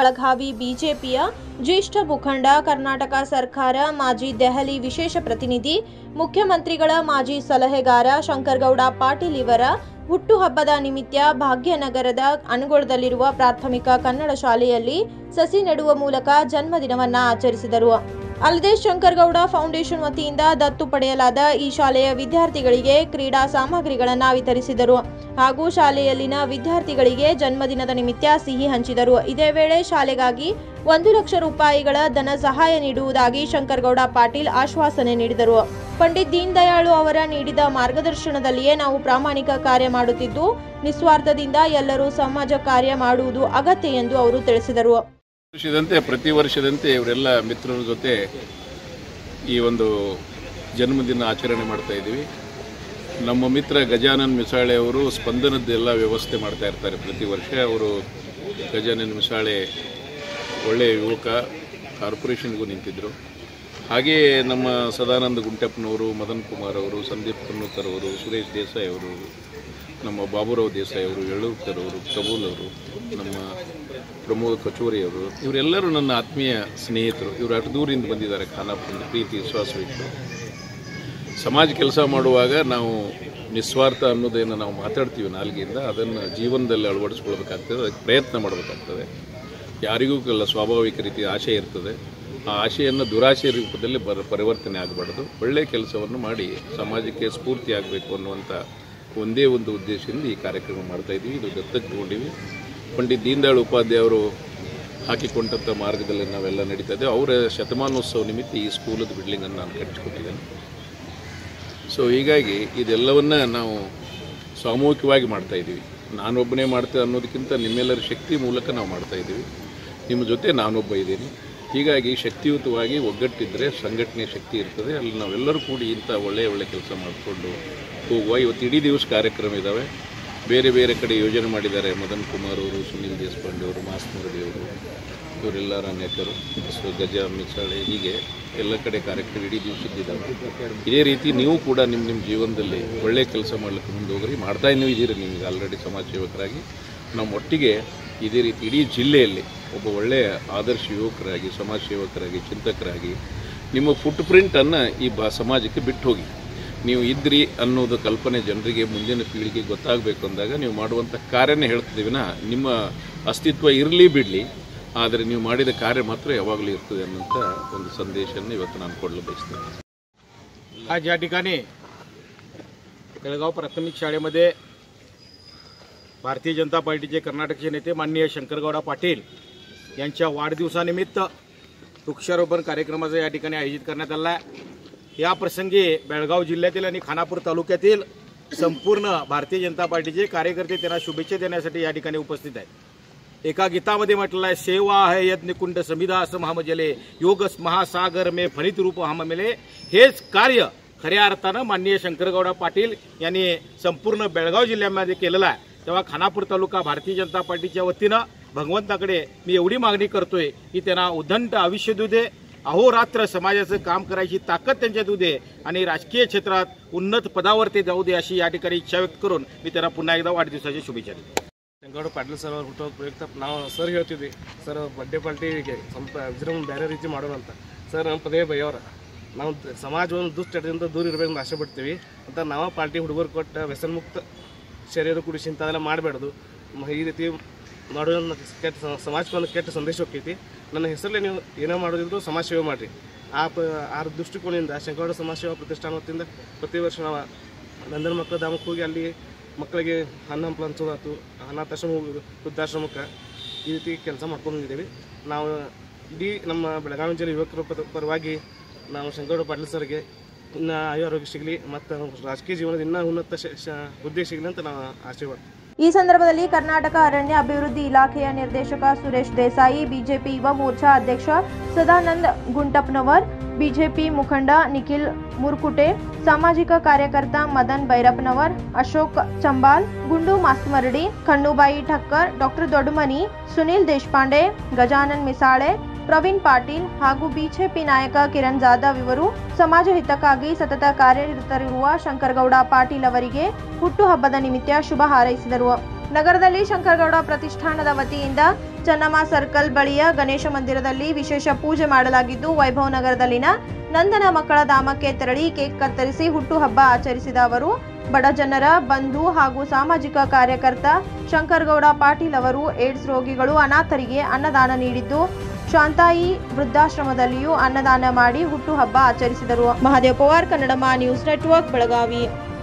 ಬೆಳಗಾವಿ ಬಿಜೆಪಿಯ ಜ್ಯೇಷ್ಠ ಮುಖಂಡ ಕರ್ನಾಟಕ ಸರ್ಕಾರ ಮಾಜಿ ದೆಹಲಿ ವಿಶೇಷ ಪ್ರತಿನಿಧಿ ಮುಖ್ಯಮಂತ್ರಿಗಳ ಮಾಜಿ ಸಲಹೆಗಾರ ಶಂಕರಗೌಡ ಪಾಟೀಲ್ ಇವರ ಹುಟ್ಟುಹಬ್ಬದ ನಿಮಿತ್ತ ಭಾಗ್ಯನಗರದ ಅನಗೋಳದಲ್ಲಿರುವ ಪ್ರಾಥಮಿಕ ಕನ್ನಡ ಶಾಲೆಯಲ್ಲಿ ಸಸಿ ನೆಡುವ ಮೂಲಕ ಜನ್ಮದಿನವನ್ನ ಆಚರಿಸಿದರು ಅಲ್ಲದೆ ಶಂಕರಗೌಡ ಫೌಂಡೇಶನ್ ವತಿಯಿಂದ ದತ್ತು ಪಡೆಯಲಾದ ಈ ಶಾಲೆಯ ವಿದ್ಯಾರ್ಥಿಗಳಿಗೆ ಕ್ರೀಡಾ ಸಾಮಗ್ರಿಗಳನ್ನು ವಿತರಿಸಿದರು ಹಾಗೂ ಶಾಲೆಯಲ್ಲಿನ ವಿದ್ಯಾರ್ಥಿಗಳಿಗೆ ಜನ್ಮದಿನದ ನಿಮಿತ್ತ ಸಿಹಿ ಹಂಚಿದರು ಇದೇ ವೇಳೆ ಶಾಲೆಗಾಗಿ ಒಂದು ಲಕ್ಷ ರೂಪಾಯಿಗಳ ಧನ ಸಹಾಯ ನೀಡುವುದಾಗಿ ಶಂಕರಗೌಡ ಪಾಟೀಲ್ ಆಶ್ವಾಸನೆ ನೀಡಿದರು ಪಂಡಿತ್ ದೀನ್ ದಯಾಳು ಅವರ ನೀಡಿದ ಮಾರ್ಗದರ್ಶನದಲ್ಲಿಯೇ ನಾವು ಪ್ರಾಮಾಣಿಕ ಕಾರ್ಯ ಮಾಡುತ್ತಿದ್ದು ನಿಸ್ವಾರ್ಥದಿಂದ ಎಲ್ಲರೂ ಸಮಾಜ ಕಾರ್ಯ ಮಾಡುವುದು ಅಗತ್ಯ ಎಂದು ಅವರು ತಿಳಿಸಿದರು ವರ್ಷದಂತೆ ಪ್ರತಿ ವರ್ಷದಂತೆ ಇವರೆಲ್ಲ ಮಿತ್ರರ ಜೊತೆ ಈ ಒಂದು ಜನ್ಮದಿನ ಆಚರಣೆ ಮಾಡ್ತಾ ಇದ್ದೀವಿ ನಮ್ಮ ಮಿತ್ರ ಗಜಾನನ್ ಮಿಸಾಳೆ ಅವರು ಸ್ಪಂದನದ್ದೆಲ್ಲ ವ್ಯವಸ್ಥೆ ಮಾಡ್ತಾ ಇರ್ತಾರೆ ಪ್ರತಿ ವರ್ಷ ಅವರು ಗಜಾನನ್ ಮಿಸಾಳೆ ಒಳ್ಳೆಯ ಯುವಕ ಕಾರ್ಪೊರೇಷನ್ಗೂ ನಿಂತಿದ್ದರು ಹಾಗೆಯೇ ನಮ್ಮ ಸದಾನಂದ ಗುಂಟಪ್ಪನವರು ಮದನ್ ಕುಮಾರ್ ಅವರು ಸಂದೀಪ್ ಕನ್ನೂಕರ್ ಅವರು ಸುರೇಶ್ ದೇಸಾಯಿ ಅವರು ನಮ್ಮ ಬಾಬುರಾವ್ ದೇಸಾಯಿ ಅವರು ಯಳೂರ್ಕರ್ ಅವರು ಕಬೂಲ್ ಅವರು ನಮ್ಮ ಪ್ರಮೋದ್ ಕಚೋರಿ ಅವರು ಇವರೆಲ್ಲರೂ ನನ್ನ ಆತ್ಮೀಯ ಸ್ನೇಹಿತರು ಇವರು ಅಷ್ಟು ದೂರಿಂದ ಬಂದಿದ್ದಾರೆ ಖಾನಾಪುರದ ಪ್ರೀತಿ ವಿಶ್ವಾಸವಿಟ್ಟು ಸಮಾಜ ಕೆಲಸ ಮಾಡುವಾಗ ನಾವು ನಿಸ್ವಾರ್ಥ ಅನ್ನೋದೇನು ನಾವು ಮಾತಾಡ್ತೀವಿ ನಾಲ್ಗೆಯಿಂದ ಅದನ್ನು ಜೀವನದಲ್ಲಿ ಅಳವಡಿಸ್ಕೊಳ್ಬೇಕಾಗ್ತದೆ ಅದಕ್ಕೆ ಪ್ರಯತ್ನ ಮಾಡಬೇಕಾಗ್ತದೆ ಯಾರಿಗೂ ಕೆಲ ಸ್ವಾಭಾವಿಕ ರೀತಿ ಆಶೆ ಇರ್ತದೆ ಆ ಆಶೆಯನ್ನು ದುರಾಶೆ ರೂಪದಲ್ಲಿ ಬರ ಪರಿವರ್ತನೆ ಆಗಬಾರ್ದು ಒಳ್ಳೆಯ ಕೆಲಸವನ್ನು ಮಾಡಿ ಸಮಾಜಕ್ಕೆ ಸ್ಫೂರ್ತಿ ಆಗಬೇಕು ಅನ್ನುವಂಥ ಒಂದೇ ಒಂದು ಉದ್ದೇಶದಿಂದ ಈ ಕಾರ್ಯಕ್ರಮ ಮಾಡ್ತಾ ಇದ್ದೀವಿ ಇದು ದತ್ತಕ್ಕೆ ತಗೊಂಡಿವಿ ಪಂಡಿತ್ ದೀನದಯಾಳ್ ಉಪಾಧ್ಯಾಯ ಅವರು ಹಾಕಿಕೊಂಡಂಥ ಮಾರ್ಗದಲ್ಲಿ ನಾವೆಲ್ಲ ನಡೀತಾ ಇದ್ದೇವೆ ಅವರ ಶತಮಾನೋತ್ಸವ ನಿಮಿತ್ತ ಈ ಸ್ಕೂಲದ ಬಿಲ್ಡಿಂಗನ್ನು ನಾನು ಕಟ್ಟಿಸ್ಕೊಟ್ಟಿದ್ದೇನೆ ಸೊ ಹೀಗಾಗಿ ಇದೆಲ್ಲವನ್ನ ನಾವು ಸಾಮೂಹಿಕವಾಗಿ ಮಾಡ್ತಾ ಇದ್ದೀವಿ ನಾನೊಬ್ಬನೇ ಮಾಡ್ತೇವೆ ಅನ್ನೋದಕ್ಕಿಂತ ನಿಮ್ಮೆಲ್ಲರ ಶಕ್ತಿ ಮೂಲಕ ನಾವು ಮಾಡ್ತಾ ಇದ್ದೀವಿ ನಿಮ್ಮ ಜೊತೆ ನಾನೊಬ್ಬ ಇದ್ದೀನಿ ಹೀಗಾಗಿ ಶಕ್ತಿಯುತವಾಗಿ ಒಗ್ಗಟ್ಟಿದ್ದರೆ ಸಂಘಟನೆ ಶಕ್ತಿ ಇರ್ತದೆ ಅಲ್ಲಿ ನಾವೆಲ್ಲರೂ ಕೂಡಿ ಇಂಥ ಒಳ್ಳೆಯ ಒಳ್ಳೆಯ ಕೆಲಸ ಮಾಡಿಕೊಂಡು ಹೋಗುವ ಇವತ್ತು ಇಡೀ ದಿವಸ ಕಾರ್ಯಕ್ರಮ ಇದ್ದಾವೆ ಬೇರೆ ಬೇರೆ ಕಡೆ ಯೋಜನೆ ಮಾಡಿದ್ದಾರೆ ಮದನ್ ಕುಮಾರ್ ಅವರು ಸುನಿಲ್ ದೇಶಪಾಂಡೆ ಅವರು ಮಾಸ್ ಮುರಳಿ ಅವರು ಇವರೆಲ್ಲ ರಂಗಕರು ಸೊ ಗಜ ಮಿಸಾಳೆ ಹೀಗೆ ಎಲ್ಲ ಕಡೆ ಕಾರ್ಯಕ್ರಮ ಇಡೀ ದಿವಸದ್ದಿದ್ದಾವೆ ಇದೇ ರೀತಿ ನೀವು ಕೂಡ ನಿಮ್ಮ ನಿಮ್ಮ ಜೀವನದಲ್ಲಿ ಒಳ್ಳೆಯ ಕೆಲಸ ಮಾಡ್ಲಿಕ್ಕೆ ಮುಂದೆ ಹೋಗ್ರಿ ಮಾಡ್ತಾ ಇನ್ನೂ ಇದ್ದೀರಿ ನಿಮಗೆ ಆಲ್ರೆಡಿ ಸಮಾಜ ಸೇವಕರಾಗಿ ನಮ್ಮ ಒಟ್ಟಿಗೆ ಇದೇ ರೀತಿ ಇಡೀ ಜಿಲ್ಲೆಯಲ್ಲಿ ಒಬ್ಬ ಒಳ್ಳೆಯ ಆದರ್ಶ ಯುವಕರಾಗಿ ಸಮಾಜ ಸೇವಕರಾಗಿ ಚಿಂತಕರಾಗಿ ನಿಮ್ಮ ಫುಟ್ ಪ್ರಿಂಟನ್ನು ಈ ಬಾ ಸಮಾಜಕ್ಕೆ ಬಿಟ್ಟು ಹೋಗಿ ನೀವು ಇದ್ರಿ ಅನ್ನೋದು ಕಲ್ಪನೆ ಜನರಿಗೆ ಮುಂದಿನ ಪೀಳಿಗೆ ಗೊತ್ತಾಗಬೇಕು ಅಂದಾಗ ನೀವು ಮಾಡುವಂಥ ಕಾರ್ಯನೇ ಹೇಳ್ತಿದ್ದೀವಿನ ನಿಮ್ಮ ಅಸ್ತಿತ್ವ ಇರಲಿ ಬಿಡಲಿ ಆದರೆ ನೀವು ಮಾಡಿದ ಕಾರ್ಯ ಮಾತ್ರ ಯಾವಾಗಲೂ ಇರ್ತದೆ ಅನ್ನೋಂಥ ಒಂದು ಸಂದೇಶವನ್ನು ಇವತ್ತು ನಾನು ಕೊಡಲು ಬಯಸ್ತೇನೆ आज या ठिकाणी बेळगाव प्राथमिक शाळेमध्ये भारतीय जनता पार्टीचे कर्नाटकचे नेते माननीय शंकरगौडा पाटील यांच्या वाढदिवसानिमित्त वृक्षारोपण कार्यक्रमाचं या ठिकाणी आयोजित करण्यात आला आहे या प्रसंगी बेळगाव जिल्ह्यातील आणि खानापूर तालुक्यातील संपूर्ण भारतीय जनता पार्टीचे कार्यकर्ते त्यांना शुभेच्छा देण्यासाठी या ठिकाणी उपस्थित आहेत एका गीतामध्ये म्हटलं आहे सेवा है यज्ञ कुंड समिधा समहामजले योग महासागर मे फलित रूप हममेले हेच कार्य खऱ्या अर्थानं माननीय शंकरगौडा पाटील यांनी संपूर्ण बेळगाव जिल्ह्यामध्ये केलेलं आहे तेव्हा खानापूर तालुका भारतीय जनता पार्टीच्या वतीनं भगवंताकडे मी एवढी मागणी करतोय की त्यांना उदंड आयुष्य देऊ दे अहोरात्र समाजाचं काम करायची ताकद त्यांच्यात येऊ दे आणि राजकीय क्षेत्रात उन्नत पदावर ते जाऊ दे अशी या ठिकाणी इच्छा व्यक्त करून मी त्यांना पुन्हा एकदा वाढदिवसाच्या शुभेच्छा देतो ಶಂಕರಗೌಡ ಪಾಟೀಲ್ ಸರ್ ಅವ್ರು ಹುಟ್ಟೋ ಪ್ರಯುಕ್ತ ನಾವು ಸರ್ ಹೇಳ್ತಿದ್ವಿ ಸರ್ ಬರ್ಡೇ ಪಾರ್ಟಿಗೆ ಸ್ವಲ್ಪ ವಿಜೃಂಭಣೆ ಬೇರೆ ರೀತಿ ಮಾಡೋಣ ಅಂತ ಸರ್ ನಮ್ಮ ಪದೇ ಬೈಯವ್ರ ನಾವು ದ- ಸಮಾಜವನ್ನು ದುಶ್ಚಟದಿಂದ ದೂರ ಇರಬೇಕು ಅಂತ ಆಸೆ ಪಡ್ತೀವಿ ಅಂತ ನಾವು ಪಾರ್ಟಿ ಹುಡುಗರು ಕೊಟ್ಟ ವ್ಯಸನಮುಕ್ತ ಶರೀರ ಕುಡಿಸಿ ಇಂಥದೆಲ್ಲ ಮಾಡಬೇಡ್ದು ಈ ರೀತಿ ಮಾಡೋದ್ರಿಂದ ಕೆಟ್ಟ ಸ- ಸಮಾಜಕ್ಕೆ ಒಂದು ಕೆಟ್ಟ ಸಂದೇಶ ಹೋಗ್ತೈತಿ ನನ್ನ ಹೆಸರಲ್ಲೇ ನೀವು ಏನೋ ಮಾಡೋದಿದ್ರು ಸಮಾಜ ಸೇವೆ ಮಾಡಿರಿ ಆ ಪ ಆ ದೃಷ್ಟಿಕೋನದಿಂದ ಶಂಕರಗೌಡ ಸಮಾಜ ಸೇವಾ ಪ್ರತಿಷ್ಠಾನ ವತಿಯಿಂದ ಪ್ರತಿ ವರ್ಷ ನಾವು ನಂದನ ಮಕ್ಕಳ ಧಾಮಕ್ಕೆ ಹೋಗಿ ಅಲ್ಲಿ ಮಕ್ಕಳಿಗೆ ಅನ್ನ ಹಂಪಲು ಹಂಚೋದಾತು ಅನಾಥಾಶ್ರಮ ಹೋಗೋದು ವೃದ್ಧಾಶ್ರಮಕ್ಕೆ ಈ ರೀತಿ ಕೆಲಸ ಮಾಡ್ಕೊಂಡಿದ್ದೀವಿ ನಾವು ಇಡೀ ನಮ್ಮ ಬೆಳಗಾವಿ ಜಿಲ್ಲೆ ಯುವಕರ ಪರ- ಪರವಾಗಿ ನಾವು ಶಂಕರಗೌಡ ಪಾಟೀಲ್ ಸರ್ಗೆ ಇನ್ನು ಆಯು ಆರೋಗ್ಯ ಸಿಗಲಿ ಮತ್ತು ರಾಜಕೀಯ ಜೀವನದ ಇನ್ನೂ ಉನ್ನತ ಶ- ಶ- ಹುದ್ದೆ ಸಿಗಲಿ ಅಂತ ನಾವು ಆಶೀರ್ವಾದ ಈ ಸಂದರ್ಭದಲ್ಲಿ ಕರ್ನಾಟಕ ಅರಣ್ಯ ಅಭಿವೃದ್ಧಿ ಇಲಾಖೆಯ ನಿರ್ದೇಶಕ ಸುರೇಶ್ ದೇಸಾಯಿ ಬಿಜೆಪಿ ಯುವ ಮೋರ್ಚಾ ಅಧ್ಯಕ್ಷ ಸದಾನಂದ್ ಗುಂಟಪ್ನವರ್ ಬಿಜೆಪಿ ಮುಖಂಡ ನಿಖಿಲ್ ಮುರ್ಕುಟೆ ಸಾಮಾಜಿಕ ಕಾರ್ಯಕರ್ತ ಮದನ್ ಭೈರಪ್ಪನವರ್ ಅಶೋಕ್ ಚಂಬಾಲ್ ಗುಂಡು ಮಾಸ್ತಮರಡಿ ಕಣ್ಣುಬಾಯಿ ಠಕ್ಕರ್ ಡಾಕ್ಟರ್ ದೊಡ್ಡಮನಿ ಸುನಿಲ್ ದೇಶಪಾಂಡೆ ಗಜಾನನ್ ಮಿಸಾಳೆ ಪ್ರವೀಣ್ ಪಾಟೀಲ್ ಹಾಗೂ ಬಿಜೆಪಿ ನಾಯಕ ಕಿರಣ್ ಜಾಧವ್ ಇವರು ಸಮಾಜ ಹಿತಕ್ಕಾಗಿ ಸತತ ಕಾರ್ಯನಿರತರಿರುವ ಶಂಕರಗೌಡ ಪಾಟೀಲ್ ಅವರಿಗೆ ಹುಟ್ಟುಹಬ್ಬದ ನಿಮಿತ್ತ ಶುಭ ಹಾರೈಸಿದರು ನಗರದಲ್ಲಿ ಶಂಕರಗೌಡ ಪ್ರತಿಷ್ಠಾನದ ವತಿಯಿಂದ ಚನ್ನಮ್ಮ ಸರ್ಕಲ್ ಬಳಿಯ ಗಣೇಶ ಮಂದಿರದಲ್ಲಿ ವಿಶೇಷ ಪೂಜೆ ಮಾಡಲಾಗಿದ್ದು ವೈಭವ್ ನಗರದಲ್ಲಿನ ನಂದನ ಮಕ್ಕಳ ಧಾಮಕ್ಕೆ ತೆರಳಿ ಕೇಕ್ ಕತ್ತರಿಸಿ ಹುಟ್ಟುಹಬ್ಬ ಆಚರಿಸಿದ ಅವರು ಬಡ ಜನರ ಬಂಧು ಹಾಗೂ ಸಾಮಾಜಿಕ ಕಾರ್ಯಕರ್ತ ಶಂಕರಗೌಡ ಪಾಟೀಲ್ ಅವರು ಏಡ್ಸ್ ರೋಗಿಗಳು ಅನಾಥರಿಗೆ ಅನ್ನದಾನ ನೀಡಿದ್ದು ಶಾಂತಾಯಿ ವೃದ್ಧಾಶ್ರಮದಲ್ಲಿಯೂ ಅನ್ನದಾನ ಮಾಡಿ ಹುಟ್ಟುಹಬ್ಬ ಆಚರಿಸಿದರು ಮಹಾದೇವ್ ಪವಾರ್ ಕನ್ನಡಮ ನ್ಯೂಸ್ ನೆಟ್ವರ್ಕ್ ಬೆಳಗಾವಿ